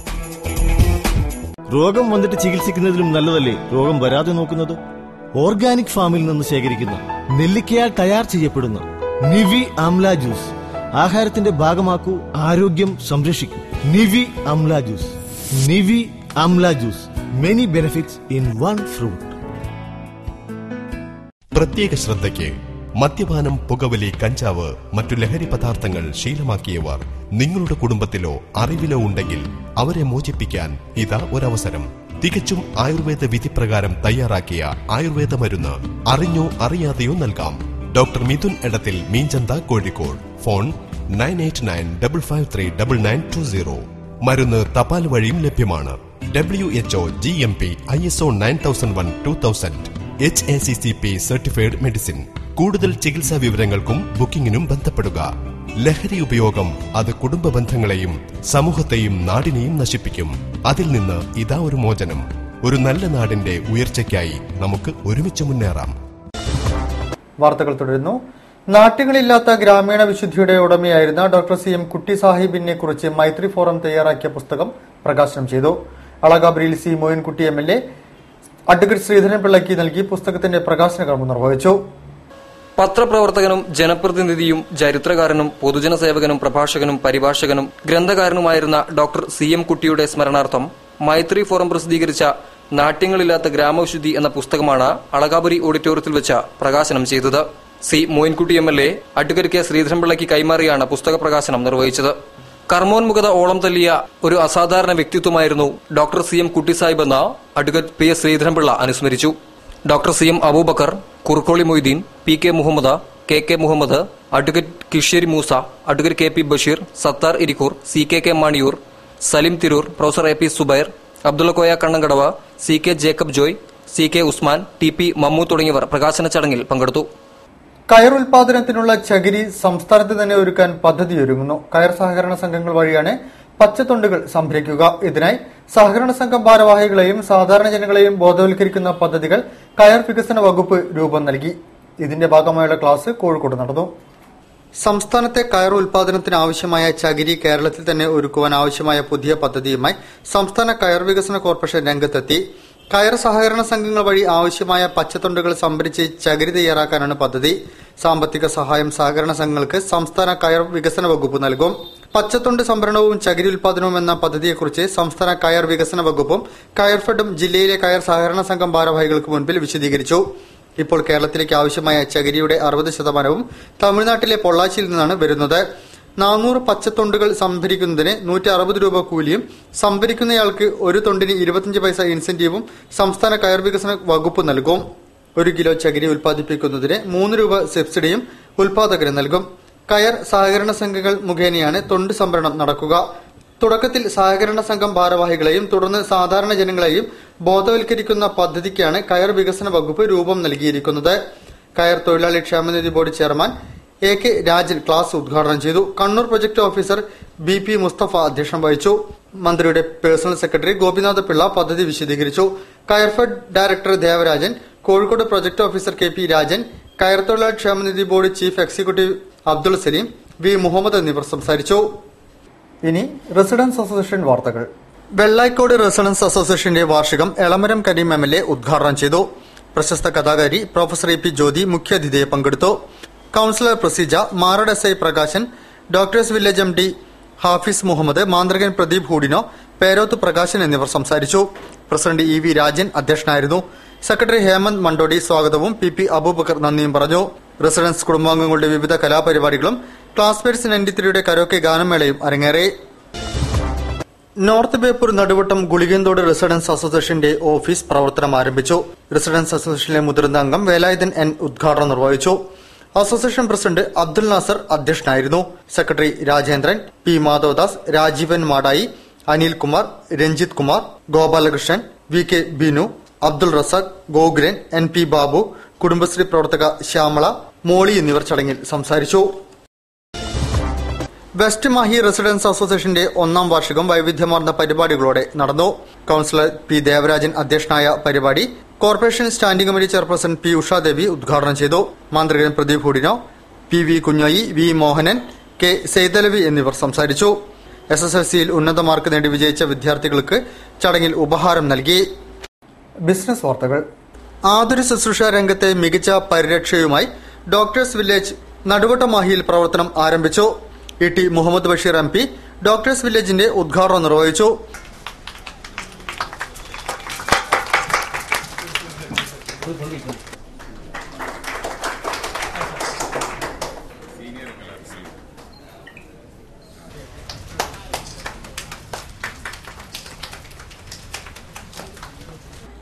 രോഗം വന്നിട്ട് ചികിത്സിക്കുന്നതിലും നല്ലതല്ലേ രോഗം വരാതെ നോക്കുന്നത് ഓർഗാനിക് ഫാമിൽ നിന്ന് ശേഖരിക്കുന്ന നെല്ലിക്കയാൽ തയ്യാർ ചെയ്യപ്പെടുന്ന നിവി ആംല ജ്യൂസ് ആഹാരത്തിന്റെ ഭാഗമാക്കൂ ആരോഗ്യം സംരക്ഷിക്കൂ Nivi amla juice Nivi amla juice many benefits in one fruit പ്രത്യേക ശ്രദ്ധയ്ക്ക് മദ്യപാനം പുകവലി കഞ്ചാവ് മറ്റു ലഹരി പദാർത്ഥങ്ങൾ ശീലമാക്കിയവർ നിങ്ങളുടെ കുടുംബത്തിലോ അറിവിലോ ഉണ്ടെങ്കിൽ അവരെ മോചിപ്പിക്കാൻ ഇതാ ഒരവസരം തികച്ചും ആയുർവേദ വിധിപ്രകാരം തയ്യാറാക്കിയ ആയുർവേദ മരുന്ന് അറിഞ്ഞോ അറിയാതെയോ നൽകാം doctor Mithun Edathil Meenchanda Kozhikode phone nine eight nine double five three double nine two zero മരുന്ന് തപാൽ വഴിയും ലഭ്യമാണ് W H O G M P I S O nine thousand one two thousand H A C C P certified medicine കൂടുതൽ ചികിത്സാ വിവരങ്ങൾക്കും ബുക്കിംഗിനും ബന്ധപ്പെടുക ലഹരി ഉപയോഗം അത് കുടുംബ ബന്ധങ്ങളെയും സമൂഹത്തെയും നാടിനെയും നശിപ്പിക്കും അതിൽ നിന്ന് ഇതാ ഒരു മോചനം ഒരു നല്ല നാടിന്റെ ഉയർച്ചയ്ക്കായി നമുക്ക് ഒരുമിച്ച് മുന്നേറാം വാർത്തകൾ തുടരുന്നു നാട്യങ്ങളില്ലാത്ത ഗ്രാമീണ വിശുദ്ധിയുടെ ഉടമയായിരുന്ന ഡോക്ടർ സി എം കുട്ടി സാഹിബിനെ കുറിച്ച് മൈത്രി ഫോറം തയ്യാറാക്കിയ പുസ്തകം പ്രകാശനം ചെയ്തു അളകാബരിയിൽ C Moyinkutty M L A advocate Sreedharan പിള്ളയ്ക്ക് നൽകി പുസ്തകത്തിന്റെ പ്രകാശന കർമ്മം നിർവഹിച്ചു പത്രപ്രവർത്തകനും ജനപ്രതിനിധിയും ചരിത്രകാരനും പൊതുജന സേവകനും പ്രഭാഷകനും പരിഭാഷകനും ഗ്രന്ഥകാരനുമായിരുന്ന ഡോക്ടർ സി എം കുട്ടിയുടെ സ്മരണാർത്ഥം മൈത്രി ഫോറം പ്രസിദ്ധീകരിച്ച നാട്യങ്ങളില്ലാത്ത ഗ്രാമവിശുദ്ധി എന്ന പുസ്തകമാണ് അളകാപുരി ഓഡിറ്റോറിയത്തിൽ വെച്ച് പ്രകാശനം ചെയ്തത് C Moyinkutty M L A advocate K ശ്രീധരൻപിള്ളയ്ക്ക് കൈമാറിയാണ് പുസ്തക പ്രകാശനം നിർവഹിച്ചത് കർമ്മോന്മുഖത ഓളം തല്ലിയ ഒരു അസാധാരണ വ്യക്തിത്വമായിരുന്നു ഡോക്ടർ സി എം കുട്ടി സാഹിബ് എന്ന അഡ്വക്കേറ്റ് പി എസ് ശ്രീധരൻപിള്ള അനുസ്മരിച്ചു doctor C M Abubacker Kurukkoli Moideen P K Muhammad K K Muhammad advocate Kisheri Moosa advocate K P Basheer Sathar Irikkur C K K Maniyoor Salim Tirur professor A P Zubair Abdulla Koya Kannankadavu C K Jacob Joy C K Usman T P Mammu തുടങ്ങിയവർ പ്രകാശന ചടങ്ങിൽ പങ്കെടുത്തു കയർ ഉൽപാദനത്തിനുള്ള ചകിരി സംസ്ഥാനത്ത് തന്നെ ഒരുക്കാൻ പദ്ധതിയൊരുങ്ങുന്നു കയർ സഹകരണ സംഘങ്ങൾ വഴിയാണ് പച്ചത്തൊണ്ടുകൾ സംഭരിക്കുക ഇതിനായി സഹകരണ സംഘം ഭാരവാഹികളെയും സാധാരണ ജനങ്ങളെയും ബോധവൽക്കരിക്കുന്ന പദ്ധതികൾ കയർ വികസന വകുപ്പ് രൂപം നൽകി ഇതിന്റെ ഭാഗമായുള്ള ക്ലാസ് കോഴിക്കോട് നടന്നു സംസ്ഥാനത്തെ കയർ ഉൽപാദനത്തിന് ആവശ്യമായ ചകിരി കേരളത്തിൽ തന്നെ ഒരുക്കുവാൻ ആവശ്യമായ പുതിയ പദ്ധതിയുമായി സംസ്ഥാന കയർ വികസന കോർപ്പറേഷൻ രംഗത്തെത്തി കയർ സഹകരണ സംഘങ്ങൾ വഴി ആവശ്യമായ പച്ചത്തൊണ്ടുകൾ സംഭരിച്ച് ചകിരി തയ്യാറാക്കാനാണ് പദ്ധതി സാമ്പത്തിക സഹായം സഹകരണ സംഘങ്ങൾക്ക് സംസ്ഥാന കയർ വികസന വകുപ്പ് നൽകും പച്ചത്തൊണ്ട് സംഭരണവും ചകിരി ഉൽപാദനവും എന്ന പദ്ധതിയെക്കുറിച്ച് സംസ്ഥാന കയർ വികസന വകുപ്പും കയർഫെഡും ജില്ലയിലെ കയർ സഹകരണ സംഘം ഭാരവാഹികൾക്ക് മുൻപിൽ വിശദീകരിച്ചു ഇപ്പോൾ കേരളത്തിലേക്ക് ആവശ്യമായ ചകിരിയുടെ അറുപത് ശതമാനവും തമിഴ്നാട്ടിലെ പൊള്ളാച്ചിയിൽ നിന്നാണ് വരുന്നത് നാനൂറ് പച്ചത്തൊണ്ടുകൾ സംഭരിക്കുന്നതിന് നൂറ്റി അറുപത് രൂപ കൂലിയും സംഭരിക്കുന്നയാൾക്ക് ഒരു തൊണ്ടിന് ഇരുപത്തിയഞ്ച് പൈസ ഇൻസെന്റീവും സംസ്ഥാന കയർ വികസന വകുപ്പ് നൽകും ഒരു കിലോ ചകിരി ഉൽപ്പാദിപ്പിക്കുന്നതിന് മൂന്ന് രൂപ സബ്സിഡിയും ഉൽപാദകന് നൽകും കയർ സഹകരണ സംഘങ്ങൾ മുഖേനയാണ് തൊണ്ട് സംഭരണം നടക്കുക തുടക്കത്തിൽ സഹകരണ സംഘം ഭാരവാഹികളെയും തുടർന്ന് സാധാരണ ജനങ്ങളെയും ബോധവൽക്കരിക്കുന്ന പദ്ധതിക്കാണ് കയർ വികസന വകുപ്പ് രൂപം നൽകിയിരിക്കുന്നത് കയർ തൊഴിലാളി ക്ഷേമനിധി board chairman A K Rajan class ഉദ്ഘാടനം ചെയ്തു Kannur project officer B P Musthafa അധ്യക്ഷം വഹിച്ചു മന്ത്രിയുടെ പേഴ്സണൽ സെക്രട്ടറി ഗോപിനാഥ പിള്ള പദ്ധതി വിശദീകരിച്ചു Coirfed director Devarajan Kozhikode project officer K P Rajan കയർ തൊഴിലാളി ക്ഷേമനിധി board chief executive Abdul Saleem V Muhammad എന്നിവർ സംസാരിച്ചു ഇനി റെസിഡൻസ് അസോസിയേഷൻ വാർത്തകൾ വെള്ളായിക്കോട് റെസിഡൻസ് അസോസിയേഷന്റെ വാർഷികം Elamaram Kareem M L A ഉദ്ഘാടനം ചെയ്തു പ്രശസ്ത കഥാകാരി പ്രൊഫസർ എ പി ജ്യോതി മുഖ്യാതിഥിയെ പങ്കെടുത്തു councillor Praseeja Marad S I Prakashan doctors village M D Hafiz Muhammad മാന്ത്രികൻ പ്രദീപ് ഹൂഡിനോ പേരോത്ത് പ്രകാശൻ എന്നിവർ സംസാരിച്ചു പ്രസിഡന്റ് ഇ വി രാജൻ അധ്യക്ഷനായിരുന്നു സെക്രട്ടറി ഹേമന്ത് മണ്ടോടി സ്വാഗതവും പി പി അബൂബക്കർ നന്ദിയും പറഞ്ഞു റെസിഡൻസ് കുടുംബാംഗങ്ങളുടെ വിവിധ കലാപരിപാടികളും ക്ലാസ്മേറ്റ്സ് നയൻറ്റി ത്രീയുടെ കരോക്കെ ഗാനമേളയും അരങ്ങേറി നോർത്ത് ബേപ്പൂർ നടുവട്ടം ഗുളികന്തോട് റെസിഡൻസ് അസോസിയേഷന്റെ ഓഫീസ് പ്രവർത്തനം ആരംഭിച്ചു റെസിഡൻസ് അസോസിയേഷനിലെ മുതിർന്ന അംഗം വേലായുധൻ എൻ ഉദ്ഘാടനം നിർവഹിച്ചു അസോസിയേഷൻ പ്രസിഡന്റ് അബ്ദുൽ നാസർ അധ്യക്ഷനായിരുന്നു secretary Rajendran P Madhavadas Rajeevan Madayi Anilkumar Ranjith Kumar Gopalakrishnan V K Binu Abdul Razak Gokulan N P Babu Kudumbashree പ്രവർത്തക ശ്യാമള മോളി എന്നിവർ ചടങ്ങിൽ സംസാരിച്ചു വെസ്റ്റ് മാഹി റെസിഡൻസ് അസോസിയേഷന്റെ ഒന്നാം വാർഷികം വൈവിധ്യമാർന്ന പരിപാടികളോടെ നടന്നു കൌൺസിലർ പി ദേവരാജൻ അധ്യക്ഷനായ പരിപാടി corporation standing committee chairperson P Ushadevi ഉദ്ഘാടനം ചെയ്തു മാന്ത്രികൻ Pradeep Hoodino P V Kunhoyi V Mohanan K Saithalavi എന്നിവർ സംസാരിച്ചു എസ് എസ് എൽ സിയിൽ ഉന്നത മാർക്ക് നേടി വിജയിച്ച വിദ്യാർത്ഥികൾക്ക് ചടങ്ങിൽ ഉപഹാരം നൽകി ബിസിനസ് വാർത്തകൾ ആതുര ശുശ്രൂഷ രംഗത്തെ മികച്ച പരിരക്ഷയുമായി ഡോക്ടേഴ്സ് വില്ലേജ് നടുവട്ടമാഹിയിൽ പ്രവർത്തനം ആരംഭിച്ചു E T Muhammad Basheer M P doctors വില്ലേജിന്റെ ഉദ്ഘാടനം നിർവഹിച്ചു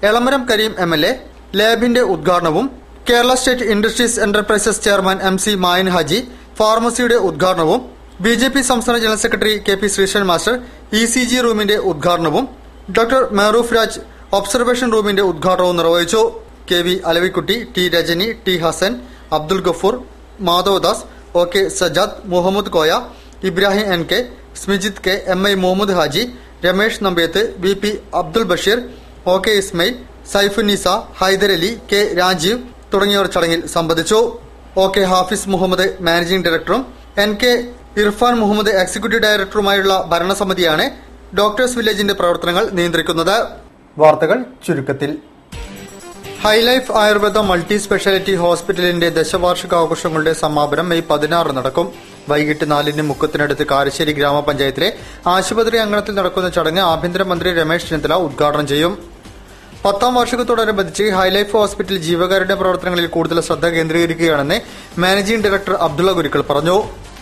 Elamaram Kareem M L A ലാബിന്റെ ഉദ്ഘാടനവും Kerala state industries enterprises chairman M C Mayan Haji ഫാർമസിയുടെ ഉദ്ഘാടനവും ബി ജെ പി സംസ്ഥാന general secretary K P Sreesan master E C G റൂമിന്റെ ഉദ്ഘാടനവും ഡോക്ടർ മെഹറൂഫ് രാജ് ഒബ്സർവേഷൻ റൂമിന്റെ ഉദ്ഘാടനവും നിർവഹിച്ചു K V Alavikutty T Rajani T Hassan Abdul Gafoor Madhavadas O K Sajad Muhammad Koya Ibrahim N K Smijith K M I Muhammad Haji Ramesh Nambeth B P Abdul Basheer O K Ismail Saifunnisa Hyderali K Rajeev തുടങ്ങിയവർ ചടങ്ങിൽ സംബന്ധിച്ചു O K Hafiz Muhammad managing ഡയറക്ടറും N K Irfan Muhammad executive ഡയറക്ടറുമായുള്ള ഭരണസമിതിയാണ് ഡോക്ടേഴ്സ് വില്ലേജിന്റെ പ്രവർത്തനങ്ങൾ നിയന്ത്രിക്കുന്നത് വാർത്തകൾ ചുരുക്കത്തിൽ ഹൈലൈഫ് ആയുർവേദ മൾട്ടി സ്പെഷ്യാലിറ്റി ഹോസ്പിറ്റലിന്റെ ദശവാർഷികാഘോഷങ്ങളുടെ സമാപനം മെയ് പതിനാറ് നടക്കും വൈകിട്ട് നാലിന് മുക്കത്തിനടുത്ത് കാരശ്ശേരി ഗ്രാമപഞ്ചായത്തിലെ ആശുപത്രി അങ്കണത്തിൽ നടക്കുന്ന ചടങ്ങ് ആഭ്യന്തരമന്ത്രി രമേശ് ചെന്നിത്തല ഉദ്ഘാടനം ചെയ്യും പത്താം വാർഷികത്തോടനുബന്ധിച്ച് ഹൈലൈഫ് ഹോസ്പിറ്റൽ ജീവകാരുണ്യ പ്രവർത്തനങ്ങളിൽ കൂടുതൽ ശ്രദ്ധ കേന്ദ്രീകരിക്കുകയാണെന്ന് മാനേജിംഗ് ഡയറക്ടർ അബ്ദുള്ള ഗുരുക്കൾ പറഞ്ഞു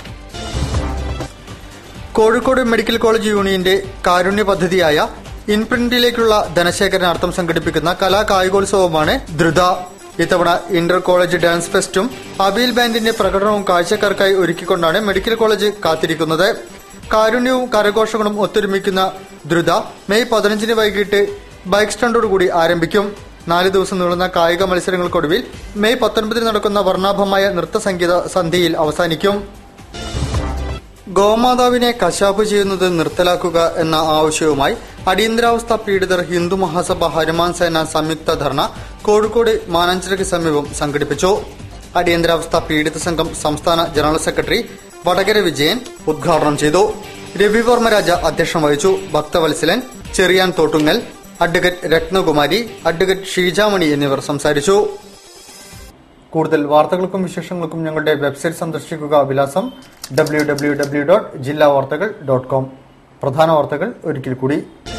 കോഴിക്കോട് മെഡിക്കൽ കോളേജ് യൂണിയന്റെ കാരുണ്യ പദ്ധതിയായ ഇൻപ്രിന്റിലേക്കുള്ള ധനശേഖരണാർത്ഥം സംഘടിപ്പിക്കുന്ന കലാ കായികോത്സവമാണ് ധൃത ഇത്തവണ ഇന്റർ കോളേജ് ഡാൻസ് ഫെസ്റ്റും അബീൽ ബാൻഡിന്റെ പ്രകടനവും കാഴ്ചക്കാർക്കായി ഒരുക്കിക്കൊണ്ടാണ് മെഡിക്കൽ കോളേജ് കാത്തിരിക്കുന്നത് കാരുണ്യവും കരഘോഷങ്ങളും ഒത്തൊരുമിക്കുന്ന ധൃത മെയ് പതിനഞ്ചിന് വൈകിട്ട് ബൈക്ക് സ്റ്റണ്ടോടുകൂടി ആരംഭിക്കും നാല് ദിവസം നീളുന്ന കായിക മത്സരങ്ങൾക്കൊടുവിൽ മെയ് പത്തൊൻപതിന് നടക്കുന്ന വർണ്ണാഭമായ നൃത്തസംഗീത സന്ധ്യയിൽ അവസാനിക്കും ഗോമാതാവിനെ കശാപ്പ് ചെയ്യുന്നത് നിർത്തലാക്കുക എന്ന ആവശ്യവുമായി അടിയന്തരാവസ്ഥ പീഡിതർ ഹിന്ദു മഹാസഭ ഹനുമാൻ സേന സംയുക്ത ധർണ കോഴിക്കോട് മാനാഞ്ചിറയ്ക്ക് സമീപം സംഘടിപ്പിച്ചു അടിയന്തരാവസ്ഥ പീഡിത സംഘം സംസ്ഥാന ജനറൽ സെക്രട്ടറി വടകര വിജയൻ ഉദ്ഘാടനം ചെയ്തു രവിവർമ്മ രാജ അധ്യക്ഷം വഹിച്ചു ഭക്തവത്സലൻ ചെറിയാൻ തോട്ടുങ്ങൽ അഡ്വക്കേറ്റ് രത്നകുമാരി അഡ്വക്കേറ്റ് ഷീജാമണി എന്നിവർ സംസാരിച്ചു കൂടുതൽ വാർത്തകൾക്കും വിശേഷങ്ങൾക്കും ഞങ്ങളുടെ വെബ്സൈറ്റ് സന്ദർശിക്കുക വിലാസം ഡബ്ല്യൂ ഡബ്ല്യൂ ഡബ്ല്യൂ ഡോട്ട് ജില്ലാ വാർത്തകൾ ഡോട്ട് കോം പ്രധാന വാർത്തകൾ ഒരിക്കൽ കൂടി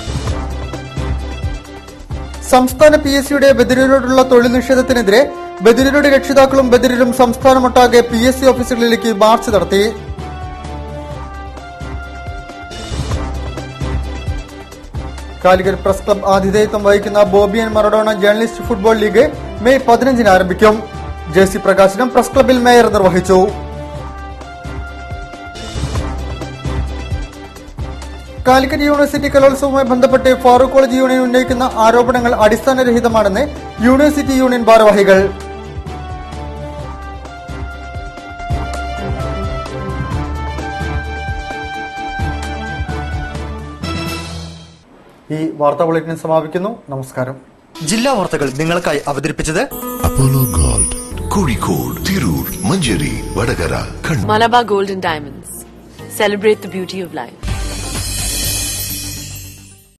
സംസ്ഥാന പി എസ് സിയുടെ ബദിരരോടുള്ള തൊഴിൽ നിഷേധത്തിനെതിരെ ബദിരരുടെ രക്ഷിതാക്കളും ബദിരരും സംസ്ഥാനമൊട്ടാകെ പി എസ് സി ഓഫീസുകളിലേക്ക് മാർച്ച് നടത്തി കാലിക്കറ്റ് പ്രസ് ക്ലബ് ആതിഥേയത്വം വഹിക്കുന്ന ബോബിയൻ Maradona journalist football league May പതിനഞ്ചിന് ആരംഭിക്കും ജേഴ്സി പ്രകാശനം പ്രസ് ക്ലബിൽ മേയർ നിർവഹിച്ചു കാലിക്കറ്റ് യൂണിവേഴ്സിറ്റി കലോത്സവവുമായി ബന്ധപ്പെട്ട് ഫാറൂഖ് കോളേജ് യൂണിയൻ ഉന്നയിക്കുന്ന ആരോപണങ്ങൾ അടിസ്ഥാനരഹിതമാണെന്ന് യൂണിവേഴ്സിറ്റി യൂണിയൻ ഭാരവാഹികൾ ഈ വാർത്താ ബുള്ളറ്റിൻ സമാപിക്കുന്നു നമസ്കാരം ജില്ലാ വാർത്തകൾ നിങ്ങൾക്കായി അവതരിപ്പിച്ചത് Apollo gold Kozhikode Tirur Manjeri Vadakara Kannur Malabar Gold and Diamonds. Celebrate the beauty of life.